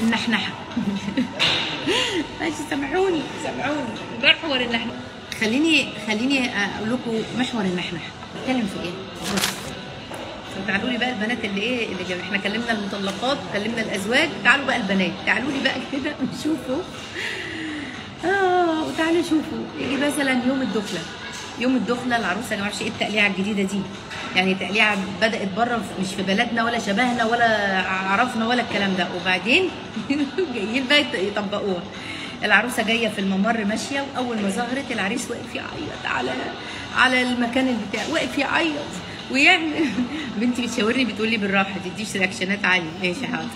النحنحه ماشي سامحوني سامحوني محور النحنحه خليني خليني اقول لكم محور النحنحه نتكلم في ايه بص تعالوا لي بقى البنات اللي ايه اللي جاب احنا كلمنا المطلقات وكلمنا الازواج تعالوا بقى البنات تعالوا لي بقى كده نشوفوا اه وتعالوا شوفوا يجي مثلا يوم الدخله يوم الدخله العروسه انا ما اعرفش ايه التقليعه الجديده دي يعني تقليعه بدات بره مش في بلدنا ولا شبهنا ولا عرفنا ولا الكلام ده وبعدين جايين بقى يطبقوها العروسه جايه في الممر ماشيه واول ما ظهرت العريس واقف يعيط على على المكان اللي بتاع واقف يعيط ويعمل بنتي بتشاورني بتقول لي بالراحه تديش رياكشنات عاليه ماشي حاضر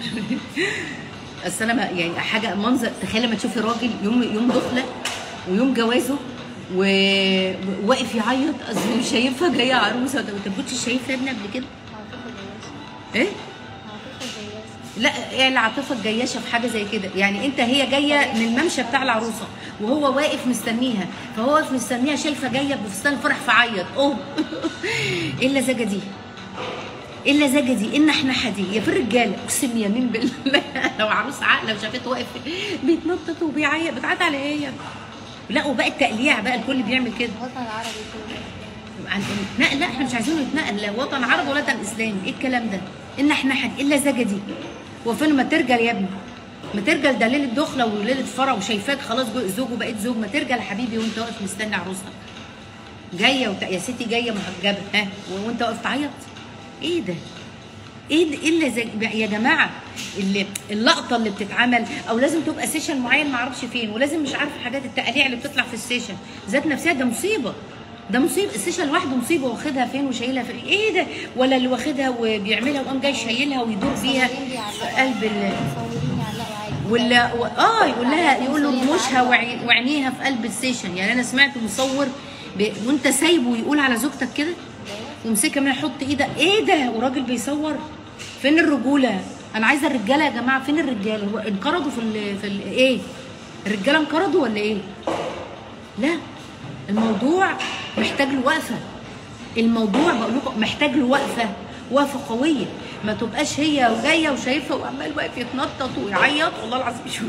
اصل انا ما- يعني حاجه منظر تخيل لما تشوفي راجل يوم يوم دخله ويوم جوازه و- وواقف يعيط اصل مش شايفها جايه عروسه طب انت كنتش شايفها يا ابني قبل كده؟ عاطفة جياشة ايه؟ عاطفة جياشة لا ايه العاطفه الجياشه في حاجه زي كده يعني انت هي جايه من الممشى بتاع العروسه وهو واقف مستنيها فهو واقف مستنيها شايفه جايه بفستان الفرح فعيط اوه ايه اللزجه دي ايه اللزجه دي ايه النحنحه دي يا في الرجاله اقسم يمين بالله لو عروس عاقله وشافته واقف بيتنطط وبيعيط بتعيط على ايه يا ابني؟ لا وبقى التقليع بقى الكل بيعمل كده الوطن العربي كله عن لا لا احنا مش عايزينه يتنقل لا وطن عربي ولا وطن اسلامي ايه الكلام ده؟ ايه النحنحه دي؟ ايه اللزجه دي؟ هو فين ما ترجل يا ابني؟ ما ترجل ده ليله دخله وليله فرح وشايفاك خلاص جو- زوج وبقيت زوج ما ترجل يا حبيبي وانت واقف مستني عروستك جايه وت... يا ستي جايه محجبه ها و- وانت واقف تعيط ايه ده؟ ايه ده ايه اللي زي يا جماعه اللي اللقطه اللي بتتعمل او لازم تبقى سيشن معين ما اعرفش فين ولازم مش عارفه حاجات التقاليع اللي بتطلع في السيشن ذات نفسها ده مصيبه ده مصيبه السيشن لوحده مصيبه واخدها فين وشايلها فين ايه ده ولا اللي واخدها وبيعملها وقام جاي شايلها ويدور بيها مصورين في بيعلقوا قلب ال مصورين يعلقوا عادي ولا و... اه يقول لها يقول له مصورين رموشها معلقة. وعي- وعينيها في قلب السيشن يعني انا سمعت مصور ب... وانت سايبه يقول على زوجتك كده ومسكها من يحط ايدك ايه ده وراجل بيصور فين الرجوله انا عايزه الرجاله يا جماعه فين الرجاله هو انقرضوا في ال... في ال... ايه الرجاله انقرضوا ولا ايه لا الموضوع محتاج له وقفه الموضوع بقول لكم محتاج له وقفه وقفه قويه ما تبقاش هي وجايه وشايفها وعمال واقف يتنطط ويعيط والله العظيم مش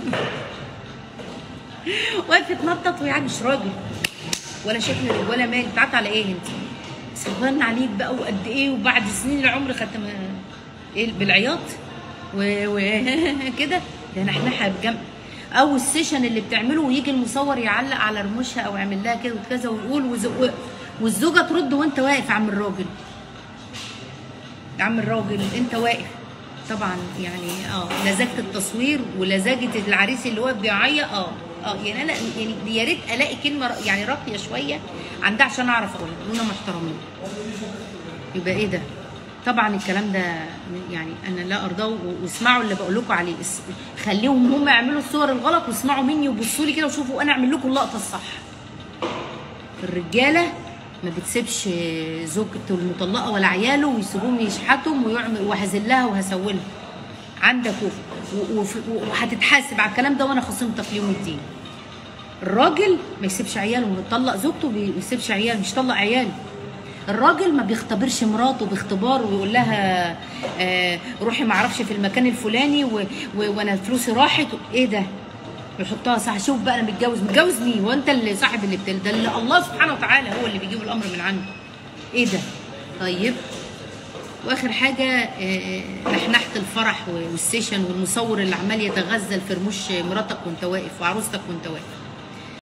واقف يتنطط ويعيط مش راجل ولا شكل ولا مال بتاعت على ايه انت؟ صبرنا عليك بقى وقد ايه وبعد سنين العمر ختم ايه بالعياط وكده ده نحنحها بجنب او السيشن اللي بتعمله ويجي المصور يعلق على رموشها او يعمل لها كده وكذا ويقول وز... و- والزوجه ترد وانت واقف يا عم الراجل يا عم الراجل انت واقف طبعا يعني اه لزجه التصوير ولزجه العريس اللي واقف بيعيط اه اه يعني انا يعني يا ريت الاقي كلمه ر- يعني راقيه شويه عندها عشان اعرف اقولها وانا محترمين يبقى ايه ده طبعا الكلام ده يعني انا لا ارضاه و- واسمعوا اللي بقول لكم عليه اس- خليهم هم يعملوا الصور الغلط واسمعوا مني وبصوا لي كده وشوفوا انا اعمل لكم اللقطه الصح الرجاله ما بتسيبش زوجته المطلقه ولا عياله ويسيبوهم يشحتهم ويعمل وهذلها وهسولها عندك و- و- وف- وهتتحاسب على الكلام ده وانا خصمتك يوم الدين الراجل ما يسيبش عياله ويطلق زوجته ما يسيبش عياله مش يطلق عياله الراجل ما بيختبرش مراته باختبار ويقول لها آه روحي ما اعرفش في المكان الفلاني و... و... وانا فلوسي راحت ايه ده يحطها صح شوف بقى انا متجوز متجوز مين وانت اللي صاحب اللي بتل ده اللي الله سبحانه وتعالى هو اللي بيجيب الامر من عنده ايه ده طيب واخر حاجه آه، آه، نحنحه الفرح والسيشن والمصور اللي عمال يتغزل في رموش مراتك وانت واقف وعروستك وانت واقف